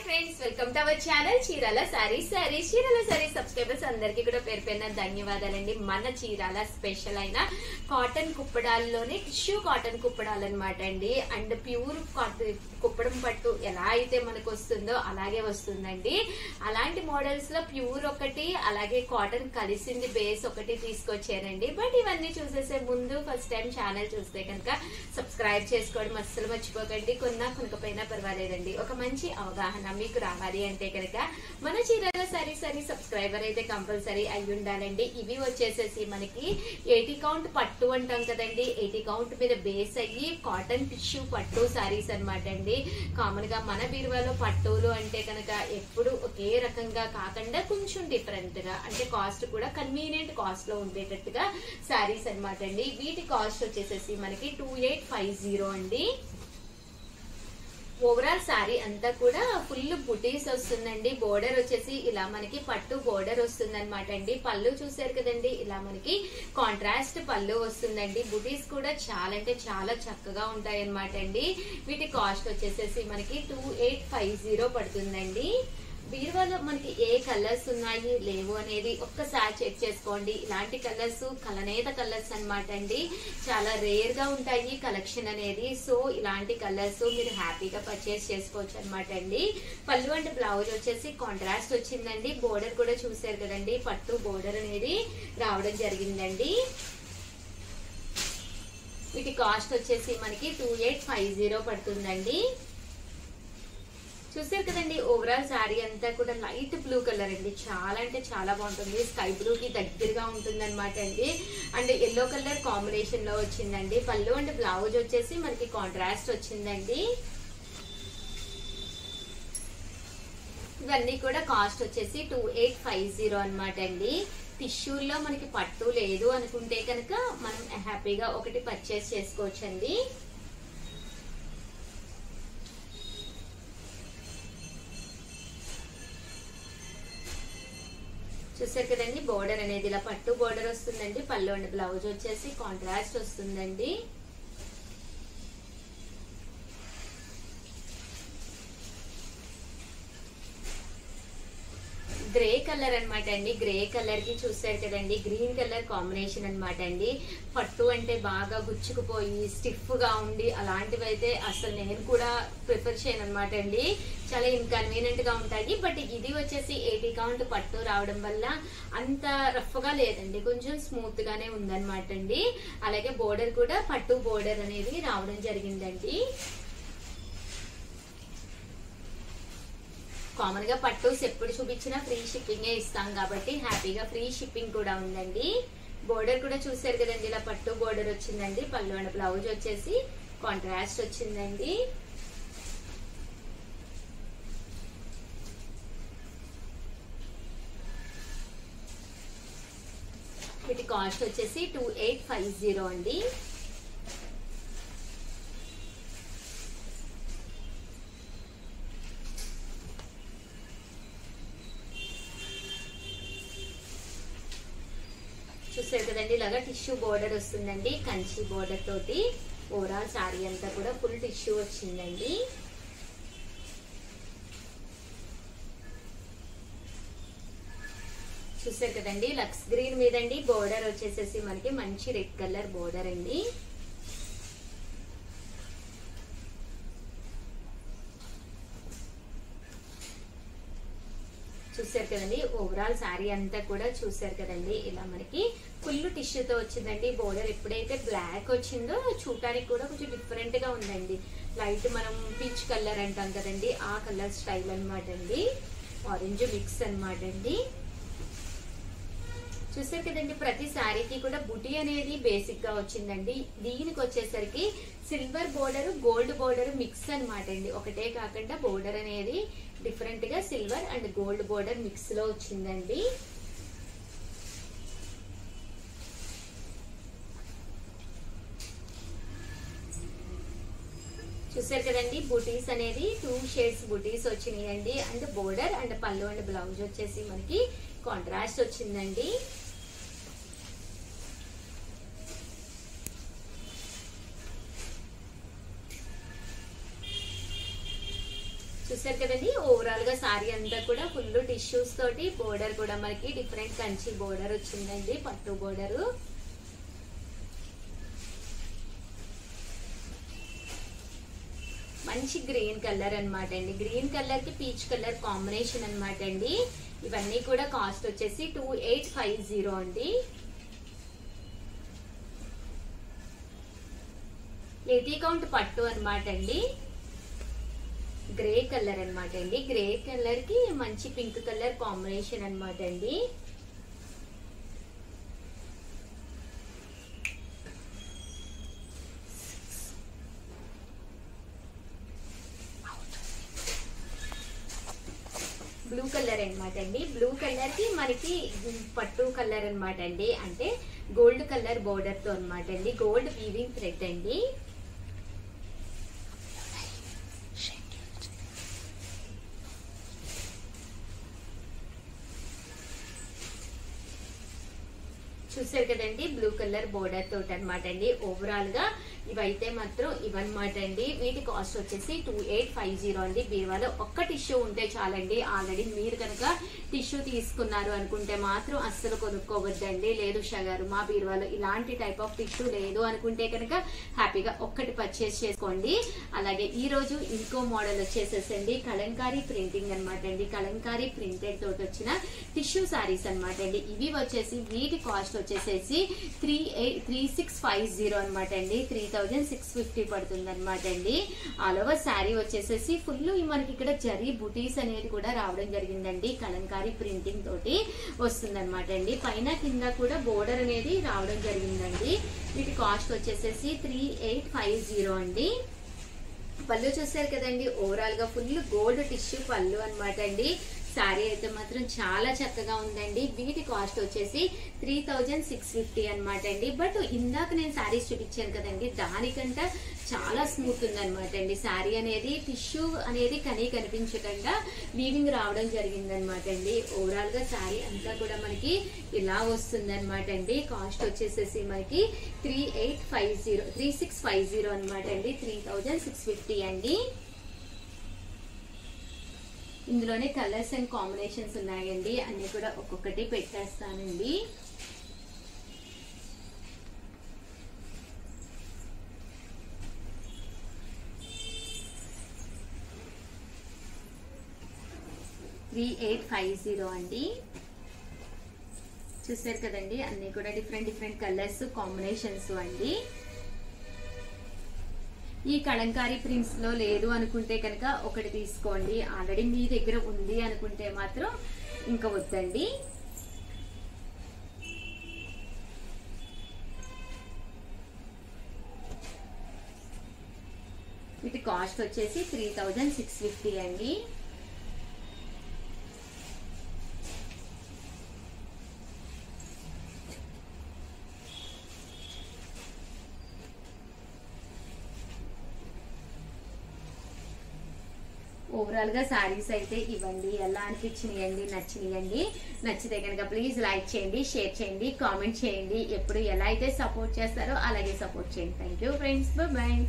friends welcome to our channel Chirala sari sari Chirala sari subscribers అందరికీ కూడా పేరు పేరున ధన్యవాదాలండి మన చీరాల స్పెషల్ అయిన కాటన్ కుప్పడాల్లోనే టిష్యూ కాటన్ కుప్పడాలు అనమాట అండి అండ్ ప్యూర్ కుప్పడం పట్టు ఎలా అయితే మనకు వస్తుందో అలాగే వస్తుందండి అలాంటి మోడల్స్ లో ప్యూర్ ఒకటి అలాగే కాటన్ కలిసింది బేస్ ఒకటి తీసుకొచ్చానండి బట్ ఇవన్నీ చూసేసే ముందు ఫస్ట్ టైం ఛానల్ చూస్తే కనుక సబ్స్క్రైబ్ చేసుకోవడం అస్సలు మర్చిపోకండి కొన్నా కొనకపోయినా పర్వాలేదండి ఒక మంచి అవగాహన మీకు రావాలి అంటే కనుక మన చీరాల సరి సరి సబ్స్క్రైబర్ అయితే కంపల్సరీ అయి ఉండాలండి ఇవి వచ్చేసేసి మనకి ఎయిటీ కౌంట్ పట్టు అంటాం కదండి ఎయిటీ కౌంట్ మీద బేస్ అయ్యి కాటన్ టిష్యూ పట్టు సారీస్ అనమాట అండి కామన్ గా మన బీరువాలో పట్టులు అంటే కనుక ఎప్పుడు ఒకే రకంగా కాకుండా కొంచెం డిఫరెంట్ గా అంటే కాస్ట్ కూడా కన్వీనియంట్ కాస్ట్ లో ఉండేటట్టుగా సారీస్ అనమాట అండి వీటి కాస్ట్ వచ్చేసేసి మనకి టూ ఎయిట్ ఫైవ్ జీరో అండి ఓవరాల్ శారీ అంతా కూడా ఫుల్ బుటీస్ వస్తుందండి బోర్డర్ వచ్చేసి ఇలా మనకి పట్టు బోర్డర్ వస్తుంది అనమాట అండి పళ్ళు చూసారు కదండి ఇలా మనకి కాంట్రాస్ట్ పళ్ళు వస్తుందండి బుటీస్ కూడా చాలా అంటే చాలా చక్కగా ఉంటాయి అనమాట అండి వీటి కాస్ట్ వచ్చేసేసి మనకి టూ ఎయిట్ ఫైవ్ జీరో పడుతుందండి బీరువాలో మనకి ఏ కలర్స్ ఉన్నాయి లేవు అనేది ఒక్కసారి చెక్ చేసుకోండి ఇలాంటి కలర్స్ కలనేత కలర్స్ అనమాట అండి చాలా రేర్ గా ఉంటాయి కలెక్షన్ అనేది సో ఇలాంటి కలర్స్ మీరు హ్యాపీగా పర్చేస్ చేసుకోవచ్చు అనమాట అండి పళ్ళు అంటే బ్లౌజ్ వచ్చేసి కాంట్రాస్ట్ వచ్చిందండి బోర్డర్ కూడా చూసారు కదండి పట్టు బోర్డర్ అనేది రావడం జరిగిందండి వీటి కాస్ట్ వచ్చేసి మనకి టూ ఎయిట్ ఫైవ్ జీరో పడుతుందండి చూసారు కదండి ఓవరాల్ శారీ అంతా కూడా లైట్ బ్లూ కలర్ అండి చాలా అంటే చాలా బాగుంటుంది స్కై బ్లూ కి దగ్గరగా ఉంటుంది అనమాట అండి అండ్ ఎల్లో కలర్ కాంబినేషన్ లో వచ్చిందండి పళ్ళు అండ్ బ్లౌజ్ వచ్చేసి మనకి కాంట్రాస్ట్ వచ్చిందండి ఇవన్నీ కూడా కాస్ట్ వచ్చేసి టూ ఎయిట్ ఫైవ్ జీరో అనమాట అండి టిష్యూల్లో మనకి పట్టు లేదు అనుకుంటే కనుక మనం హ్యాపీగా ఒకటి పర్చేస్ చేసుకోవచ్చండి చూసారు కదండి బోర్డర్ అనేది ఇలా పట్టు బోర్డర్ వస్తుందండి పళ్ళు అండ్ బ్లౌజ్ వచ్చేసి కాంట్రాస్ట్ వస్తుందండి గ్రే కలర్ అనమాట అండి గ్రే కలర్ కి చూసారు కదండి గ్రీన్ కలర్ కాంబినేషన్ అనమాట అండి పట్టు అంటే బాగా గుచ్చుకుపోయి స్టిఫ్ గా ఉండి అలాంటివి అయితే అసలు నేను కూడా ప్రిఫర్ చేయను అనమాట అండి చాలా ఇన్కన్వీనియంట్ గా ఉంటాయి బట్ ఇది వచ్చేసి ఎయిటీ కౌంట్ పట్టు రావడం వల్ల అంత రఫ్ గా లేదండి కొంచెం స్మూత్ గానే ఉందన్నమాట అండి అలాగే బోర్డర్ కూడా పట్టు బోర్డర్ అనేది రావడం జరిగిందండి కామన్ గా పట్టుస్ ఎప్పుడు చూపించినా ఫ్రీ షిప్పింగ్ ఇస్తాం కాబట్టి హ్యాపీగా ఫ్రీ షిప్పింగ్ కూడా ఉందండి బోర్డర్ కూడా చూసారు కదండి ఇలా పట్టు బోర్డర్ వచ్చిందండి పళ్ళు అండ్ బ్లౌజ్ వచ్చేసి కాంట్రాస్ట్ వచ్చిందండి వీటి కాస్ట్ వచ్చేసి టూ ఎయిట్ ఫైవ్ జీరో అండి చూసారు కదండి ఇలాగా టిష్యూ బోర్డర్ వస్తుందండి కంచి బోర్డర్ తోటి ఓవరాల్ శారీ అంతా కూడా ఫుల్ టిష్యూ వచ్చిందండి చూసారు కదండి లక్స్ గ్రీన్ మీదండి బోర్డర్ వచ్చేసేసి మనకి మంచి రెడ్ కలర్ బోర్డర్ అండి చూసారు కదండి ఓవరాల్ శారీ అంతా కూడా చూసారు కదండి ఇలా మనకి ఫుల్ టిష్యూతో వచ్చిందండి బోర్డర్ ఎప్పుడైతే బ్లాక్ వచ్చిందో చూడటానికి కూడా కొంచెం డిఫరెంట్ గా ఉందండి లైట్ మనం పీచ్ కలర్ అంటాం కదండి ఆ కలర్ స్టైల్ అనమాట అండి ఆరెంజ్ మిక్స్ అనమాట అండి చూసారు కదండి ప్రతి శారీకి కూడా బుటీ అనేది బేసిక్ గా వచ్చిందండి దీనికి వచ్చేసరికి silver border gold border mix అనమాట అండి ఒకటే కాకుండా బోర్డర్ అనేది డిఫరెంట్ గా silver and gold border mix లో వచ్చిందండి చూసారు కదండి బుటీస్ అనేది టూ షేడ్స్ బుటీస్ వచ్చినాయండి అండ్ బోర్డర్ అండ్ పళ్ళు అండ్ బ్లౌజ్ వచ్చేసి మనకి కాంట్రాస్ట్ వచ్చిందండి చూసారు కదండి ఓవరాల్ గా సారీ అంతా కూడా ఫుల్ టిష్యూస్ తోటి బోర్డర్ కూడా మనకి డిఫరెంట్ కంచి బోర్డర్ వచ్చిందండి పట్టు బోర్డర్ మంచి గ్రీన్ కలర్ అన్నమాట అండి గ్రీన్ కలర్ కి పీచ్ కలర్ కాంబినేషన్ అన్నమాట అండి ఇవన్నీ కూడా కాస్ట్ వచ్చేసి టూ ఎయిట్ ఫైవ్ జీరో అండి ఎయిటీ కౌంట్ పట్టు అన్నమాట అండి గ్రే కలర్ అన్నమాట అండి గ్రే కలర్ కి మంచి పింక్ కలర్ కాంబినేషన్ అన్నమాట అండి బ్లూ కలర్ అన్నమాట అండి బ్లూ కలర్ కి మనకి పట్టు కలర్ అన్నమాట అండి అంటే గోల్డ్ కలర్ బోర్డర్ తో అన్నమాట అండి గోల్డ్ వీవింగ్ థ్రెడ్ అండి చూసారు కదండి బ్లూ కలర్ బోర్డర్ తోటి అనమాట అండి ఓవరాల్ గా ఇవైతే మాత్రం ఇవన్నమాట అండి వీటి కాస్ట్ వచ్చేసి టూ ఎయిట్ ఫైవ్ జీరో అండి బీరువాలో ఒక్క టిష్యూ ఉంటే చాలండి ఆల్రెడీ మీరు కనుక టిష్యూ తీసుకున్నారు అనుకుంటే మాత్రం అస్సలు కొనుక్కోవద్దండి లేదు షగారు మా బీరువాలో ఇలాంటి టైప్ ఆఫ్ టిష్యూ లేదు అనుకుంటే కనుక హ్యాపీగా ఒక్కటి పర్చేస్ చేసుకోండి అలాగే ఈ రోజు ఇంకో మోడల్ వచ్చేసేసండి కలంకారీ ప్రింటింగ్ అనమాట అండి కలంకారీ ప్రింటెడ్ తోటి వచ్చిన టిష్యూ సారీస్ అనమాట అండి ఇవి వచ్చేసి వీటి కాస్ట్ వచ్చేసేసి three eight three six five zero అనమాట అండి త్రీ థౌజండ్ సిక్స్ ఫిఫ్టీ పడుతుంది అనమాట అండి ఆల్ ఓవర్ శారీ వచ్చేసేసి ఫుల్ మనకి ఇక్కడ జరీ బుటీస్ అనేది కూడా రావడం జరిగిందండి కలంకారీ ప్రింటింగ్ తోటి వస్తుంది అండి పైన కింద కూడా బోర్డర్ అనేది రావడం జరిగిందండి వీటి కాస్ట్ వచ్చేసేసి త్రీ ఎయిట్ ఫైవ్ జీరో అండి పళ్ళు చూసారు కదండి ఓవరాల్ గా ఫుల్ గోల్డ్ టిష్యూ పళ్ళు అనమాట అండి శారీ అయితే మాత్రం చాలా చక్కగా ఉందండి వీటి కాస్ట్ వచ్చేసి త్రీ థౌజండ్ సిక్స్ ఫిఫ్టీ అనమాట అండి బట్ ఇందాక నేను శారీస్ చూపించాను కదండి దానికంటే చాలా స్మూత్ ఉందన్నమాట అండి శారీ అనేది టిష్యూ అనేది కనీ కనిపించకుండా వీవింగ్ రావడం జరిగింది అనమాట అండి ఓవరాల్ గా శారీ అంతా కూడా మనకి ఇలా వస్తుంది అనమాట అండి కాస్ట్ వచ్చేసేసి మనకి three eight five zero three six five zero అనమాట అండి త్రీ థౌజండ్ సిక్స్ ఫిఫ్టీ అండి ఇందులోనే కలర్స్ అండ్ కాంబినేషన్స్ ఉన్నాయండి అన్ని కూడా ఒక్కొక్కటి పెట్టేస్తానండి త్రీ ఎయిట్ ఫైవ్ జీరో అండి చూసారు కదండి అన్ని కూడా డిఫరెంట్ డిఫరెంట్ కలర్స్ కాంబినేషన్స్ అండి ఈ కలంకారీ ప్రింట్స్ లో లేదు అనుకుంటే కనుక ఒకటి తీసుకోండి ఆల్రెడీ మీ దగ్గర ఉంది అనుకుంటే మాత్రం ఇంకా వద్దండి వీటి కాస్ట్ వచ్చేసి త్రీ థౌజండ్ సిక్స్ ఫిఫ్టీ అండి ఓవరాల్ గా సారీస్ అయితే ఇవ్వండి ఎలా అనిపించినాయండి నచ్చినాయండి నచ్చితే కనుక ప్లీజ్ లైక్ చేయండి షేర్ చేయండి కామెంట్ చేయండి ఎప్పుడు ఎలా అయితే సపోర్ట్ చేస్తారో అలాగే సపోర్ట్ చేయండి థ్యాంక్ యూ ఫ్రెండ్స్ బాయ్